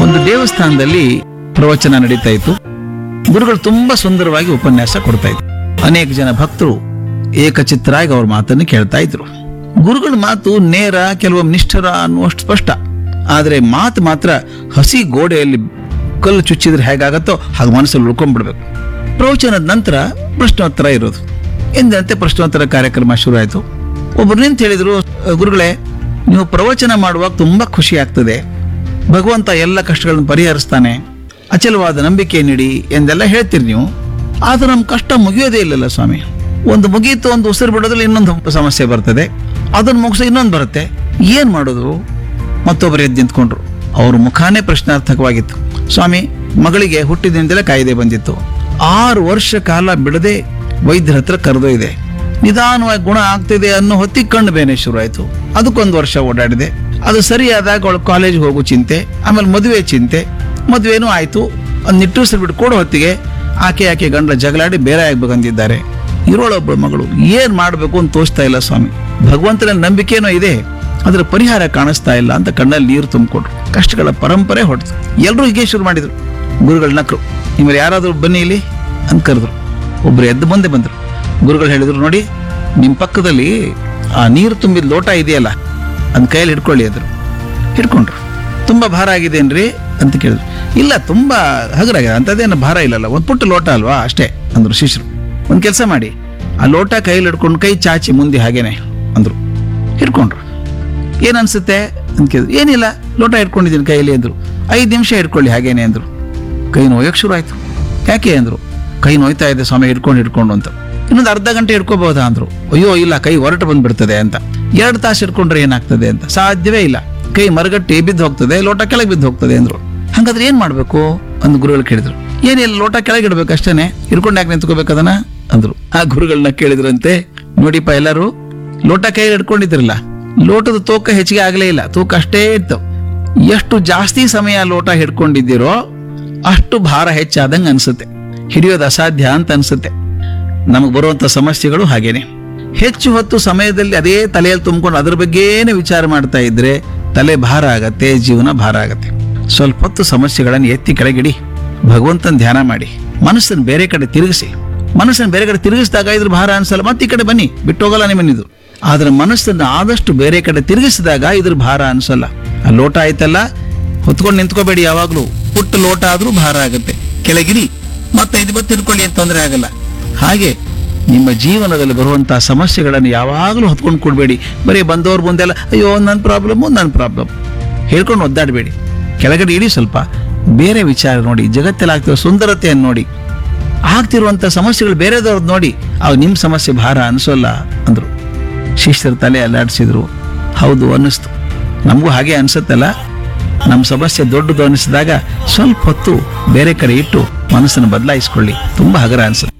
ಒಂದು ದೇವಸ್ಥಾನದಲ್ಲಿ ಪ್ರವಚನ ನಡೀತಾ ಇತ್ತು ಗುರುಗಳು ತುಂಬಾ ಸುಂದರವಾಗಿ ಉಪನ್ಯಾಸ ಕೊಡ್ತಾ ಇದ್ರು ಅನೇಕ ಜನ ಭಕ್ತರು ಏಕಚಿತ್ತರಾಗಿ ಅವ್ರ ಮಾತನ್ನು ಕೇಳ್ತಾ ಇದ್ರು ಗುರುಗಳ ಮಾತು ನೇರ ಕೆಲವೊಮ್ಮೆ ನಿಷ್ಠರ ಅನ್ನುವಷ್ಟು ಸ್ಪಷ್ಟ ಆದ್ರೆ ಮಾತು ಮಾತ್ರ ಹಸಿ ಗೋಡೆಯಲ್ಲಿ ಕಲ್ಲು ಚುಚ್ಚಿದ್ರೆ ಹೇಗಾಗತ್ತೋ ಹಾಗೆ ಮನಸ್ಸಲ್ಲಿ ಉಳ್ಕೊಂಡ್ಬಿಡ್ಬೇಕು ಪ್ರವಚನದ ನಂತರ ಪ್ರಶ್ನೋತ್ತರ ಇರೋದು ಎಂದಂತೆ ಪ್ರಶ್ನೋತ್ತರ ಕಾರ್ಯಕ್ರಮ ಶುರು ಆಯಿತು ಒಬ್ರು ನಿಂತು ಹೇಳಿದ್ರು ಗುರುಗಳೇ ನೀವು ಪ್ರವಚನ ಮಾಡುವಾಗ ತುಂಬಾ ಖುಷಿ ಆಗ್ತದೆ ಭಗವಂತ ಎಲ್ಲ ಕಷ್ಟಗಳನ್ನು ಪರಿಹರಿಸ್ತಾನೆ ಅಚಲವಾದ ನಂಬಿಕೆ ನೀಡಿ ಎಂದೆಲ್ಲ ಹೇಳ್ತೀರಿ ನೀವು ಆದ್ರೆ ನಮ್ಮ ಕಷ್ಟ ಮುಗಿಯೋದೇ ಇಲ್ಲಲ್ಲ ಸ್ವಾಮಿ ಒಂದು ಮುಗೀತು ಒಂದು ಉಸಿರು ಬಿಡೋದ್ರಲ್ಲಿ ಇನ್ನೊಂದು ಸಮಸ್ಯೆ ಬರ್ತದೆ ಅದನ್ನ ಮುಗಿಸಿ ಇನ್ನೊಂದು ಬರುತ್ತೆ ಏನ್ ಮಾಡೋದು ಮತ್ತೊಬ್ಬರು ಎದ್ದು ನಿಂತ್ಕೊಂಡ್ರು ಅವ್ರ ಮುಖಾನೇ ಪ್ರಶ್ನಾರ್ಥಕವಾಗಿತ್ತು ಸ್ವಾಮಿ ಮಗಳಿಗೆ ಹುಟ್ಟಿದಿಂದಲೇ ಕಾಯ್ದೆ ಬಂದಿತ್ತು ಆರು ವರ್ಷ ಕಾಲ ಬಿಡದೆ ವೈದ್ಯರ ಹತ್ರ ಕರೆದೊಯ್ದೆ ನಿಧಾನವಾಗಿ ಗುಣ ಆಗ್ತಿದೆ ಅನ್ನೋ ಹೊತ್ತಿಗೆ ಕಣ್ಣು ಬೇನೆ ಶುರು ಆಯ್ತು ಅದಕ್ಕೊಂದು ವರ್ಷ ಓಡಾಡಿದೆ ಅದು ಸರಿಯಾದಾಗ ಅವಳು ಕಾಲೇಜ್ಗೆ ಹೋಗೋ ಚಿಂತೆ ಆಮೇಲೆ ಮದುವೆ ಚಿಂತೆ ಮದುವೆನೂ ಆಯ್ತು ಒಂದು ನಿಟ್ಟೂಸರು ಬಿಟ್ಟು ಕೊಡೋ ಹೊತ್ತಿಗೆ ಆಕೆ ಆಕೆ ಗಂಡ ಜಗಳಾಡಿ ಬೇರೆ ಆಗ್ಬೇಕಂದಿದ್ದಾರೆ ಇರೋಳೊಬ್ಬಳು ಮಗಳು ಏನ್ ಮಾಡಬೇಕು ಅಂತ ತೋಚ್ತಾ ಇಲ್ಲ ಸ್ವಾಮಿ ಭಗವಂತನ ನಂಬಿಕೆನೂ ಇದೆ ಅದರ ಪರಿಹಾರ ಕಾಣಿಸ್ತಾ ಇಲ್ಲ ಅಂತ ಕಣ್ಣಲ್ಲಿ ನೀರು ತುಂಬಿಕೊಟ್ರು ಕಷ್ಟಗಳ ಪರಂಪರೆ ಹೊಡೆದು ಎಲ್ಲರೂ ಹೀಗೆ ಶುರು ಮಾಡಿದ್ರು ಗುರುಗಳ ನಕ್ರು ನಿಮ್ಮಲ್ಲಿ ಯಾರಾದರೂ ಬನ್ನಿ ಇಲ್ಲಿ ಅಂತ ಕರೆದ್ರು ಒಬ್ರು ಎದ್ದು ಮುಂದೆ ಬಂದರು ಗುರುಗಳು ಹೇಳಿದ್ರು ನೋಡಿ ನಿಮ್ಮ ಪಕ್ಕದಲ್ಲಿ ಆ ನೀರು ತುಂಬಿದ ಲೋಟ ಇದೆಯಲ್ಲ ಅದನ್ನ ಕೈಯಲ್ಲಿ ಹಿಡ್ಕೊಳ್ಳಿ ಅಂದ್ರು ಹಿಡ್ಕೊಂಡ್ರು ತುಂಬಾ ಭಾರ ಆಗಿದೇನ್ರಿ ಅಂತ ಕೇಳಿದ್ರು ಇಲ್ಲ ತುಂಬಾ ಹಗರಾಗಿದೆ ಅಂಥದ್ದೇನು ಭಾರ ಇಲ್ಲಲ್ಲ ಒಂದು ಪುಟ್ಟ ಲೋಟ ಅಲ್ವಾ ಅಷ್ಟೇ ಅಂದ್ರು ಶಿಷ್ಯರು ಒಂದು ಕೆಲಸ ಮಾಡಿ ಆ ಲೋಟ ಕೈಯಲ್ಲಿ ಹಿಡ್ಕೊಂಡು ಕೈ ಚಾಚಿ ಮುಂದೆ ಹಾಗೇನೆ ಅಂದ್ರು ಹಿಡ್ಕೊಂಡ್ರು ಏನ್ ಅನ್ಸುತ್ತೆ ಅಂತ ಕೇಳಿದ್ರು ಏನಿಲ್ಲ ಲೋಟ ಹಿಡ್ಕೊಂಡಿದ್ದೀನಿ ಕೈಯಲ್ಲಿ ಅಂದ್ರು ಐದು ನಿಮಿಷ ಹಿಡ್ಕೊಳ್ಳಿ ಹಾಗೇನೆ ಅಂದ್ರು ಕೈ ನೋಯಕ್ಕೆ ಶುರು ಆಯ್ತು ಯಾಕೆ ಅಂದ್ರು ಕೈ ನೋಯ್ತಾ ಇದೆ ಸ್ವಾಮಿ ಹಿಡ್ಕೊಂಡು ಹಿಡ್ಕೊಂಡು ಅಂತ ಇನ್ನೊಂದು ಅರ್ಧ ಗಂಟೆ ಹಿಡ್ಕೋಬಹುದಾ ಅಂದ್ರು ಅಯ್ಯೋ ಇಲ್ಲ ಕೈ ಹೊರಟು ಬಂದ್ಬಿಡ್ತದೆ ಅಂತ ಎರಡು ತಾಸು ಹಿಡ್ಕೊಂಡ್ರೆ ಏನಾಗ್ತದೆ ಅಂತ ಸಾಧ್ಯವೇ ಇಲ್ಲ ಕೈ ಮರಗಟ್ಟಿ ಬಿದ್ದು ಹೋಗ್ತದೆ ಲೋಟ ಕೆಳಗೆ ಬಿದ್ದು ಹೋಗ್ತದೆ ಅಂದ್ರು ಹಂಗಾದ್ರೆ ಏನ್ ಮಾಡ್ಬೇಕು ಅಂದ್ ಗುರುಗಳು ಕೇಳಿದ್ರು ಏನಿಲ್ಲ ಲೋಟ ಕೆಳಗೆ ಇಡ್ಬೇಕು ಅಷ್ಟೇನೆ ಹಿಡ್ಕೊಂಡು ಯಾಕೆ ನಿಂತ್ಕೋಬೇಕು ಅದನ್ನ ಅಂದ್ರು ಆ ಗುರುಗಳನ್ನ ಕೇಳಿದ್ರಂತೆ ನೋಡಿಪ್ಪ ಎಲ್ಲರೂ ಲೋಟ ಕೈ ಹಿಡ್ಕೊಂಡಿದ್ರಲ್ಲ ಲೋಟದ ತೂಕ ಹೆಚ್ಚಿಗೆ ಆಗಲೇ ಇಲ್ಲ ತೂಕ ಅಷ್ಟೇ ಇತ್ತು ಎಷ್ಟು ಜಾಸ್ತಿ ಸಮಯ ಲೋಟ ಹಿಡ್ಕೊಂಡಿದ್ದೀರೋ ಅಷ್ಟು ಭಾರ ಹೆಚ್ಚಾದಂಗೆ ಅನ್ಸುತ್ತೆ ಹಿಡಿಯೋದು ಅಸಾಧ್ಯ ಅಂತ ಅನ್ಸುತ್ತೆ ನಮಗೆ ಬರುವಂತ ಸಮಸ್ಯೆಗಳು ಹಾಗೇನೆ ಹೆಚ್ಚು ಹೊತ್ತು ಸಮಯದಲ್ಲಿ ಅದೇ ತಲೆಯಲ್ಲಿ ತುಂಬಿಕೊಂಡು ಅದ್ರ ಬಗ್ಗೆನೇ ವಿಚಾರ ಮಾಡ್ತಾ ಇದ್ರೆ ತಲೆ ಭಾರ ಆಗತ್ತೆ ಜೀವನ ಭಾರ ಆಗತ್ತೆ ಸ್ವಲ್ಪ ಹೊತ್ತು ಸಮಸ್ಯೆಗಳನ್ನು ಎತ್ತಿ ಕೆಳಗಿಡಿ ಭಗವಂತನ ಧ್ಯಾನ ಮಾಡಿ ಮನಸ್ಸನ್ನು ಬೇರೆ ಕಡೆ ತಿರುಗಿಸಿ ಮನಸ್ಸನ್ನು ಬೇರೆ ಕಡೆ ತಿರುಗಿಸಿದಾಗ ಇದ್ರ ಭಾರ ಅನ್ಸಲ್ಲ ಮತ್ತೆ ಈ ಕಡೆ ಬನ್ನಿ ಬಿಟ್ಟೋಗಲ್ಲ ನಿಮ್ಮನ್ನಿದು ಆದ್ರೆ ಮನಸ್ಸನ್ನು ಆದಷ್ಟು ಬೇರೆ ಕಡೆ ತಿರುಗಿಸಿದಾಗ ಇದ್ರ ಭಾರ ಅನ್ಸಲ್ಲ ಆ ಲೋಟ ಆಯ್ತಲ್ಲ ಹೊತ್ಕೊಂಡು ನಿಂತ್ಕೋಬೇಡಿ ಯಾವಾಗ್ಲೂ ಪುಟ್ಟ ಲೋಟ ಆದ್ರೂ ಭಾರ ಆಗುತ್ತೆ ಕೆಳಗಿಡಿ ಮತ್ತೆ ಇದು ಬತ್ತು ತಿಳ್ಕೊಳ್ಳಿ ಅಂತ ತೊಂದರೆ ಆಗಲ್ಲ ಹಾಗೆ ನಿಮ್ಮ ಜೀವನದಲ್ಲಿ ಬರುವಂತಹ ಸಮಸ್ಯೆಗಳನ್ನು ಯಾವಾಗಲೂ ಹೊತ್ಕೊಂಡು ಕೊಡಬೇಡಿ ಬರೀ ಬಂದವ್ರ ಮುಂದೆಲ್ಲ ಅಯ್ಯೋ ನನ್ನ ಪ್ರಾಬ್ಲಮ್ಮು ನನ್ನ ಪ್ರಾಬ್ಲಮ್ ಹೇಳ್ಕೊಂಡು ಒದ್ದಾಡಬೇಡಿ ಕೆಳಗಡೆ ಇಡಿ ಸ್ವಲ್ಪ ಬೇರೆ ವಿಚಾರ ನೋಡಿ ಜಗತ್ತಲ್ಲಿ ಆಗ್ತಿರೋ ಸುಂದರತೆಯನ್ನು ನೋಡಿ ಆಗ್ತಿರುವಂತ ಸಮಸ್ಯೆಗಳು ಬೇರೆದವ್ರದ್ದು ನೋಡಿ ಅವಾಗ ನಿಮ್ಮ ಸಮಸ್ಯೆ ಭಾರ ಅನಿಸೋಲ್ಲ ಅಂದ್ರು ಶಿಷ್ಯರ ತಲೆ ಅಲ್ಲಾಡಿಸಿದ್ರು ಹೌದು ಅನ್ನಿಸ್ತು ನಮಗೂ ಹಾಗೆ ಅನ್ಸುತ್ತಲ್ಲ ನಮ್ಮ ಸಮಸ್ಯೆ ದೊಡ್ಡದು ಅನಿಸಿದಾಗ ಸ್ವಲ್ಪ ಹೊತ್ತು ಬೇರೆ ಕಡೆ ಇಟ್ಟು ಮನಸ್ಸನ್ನು ಬದಲಾಯಿಸ್ಕೊಳ್ಳಿ ತುಂಬಾ ಹಗರ ಅನ್ಸುತ್ತೆ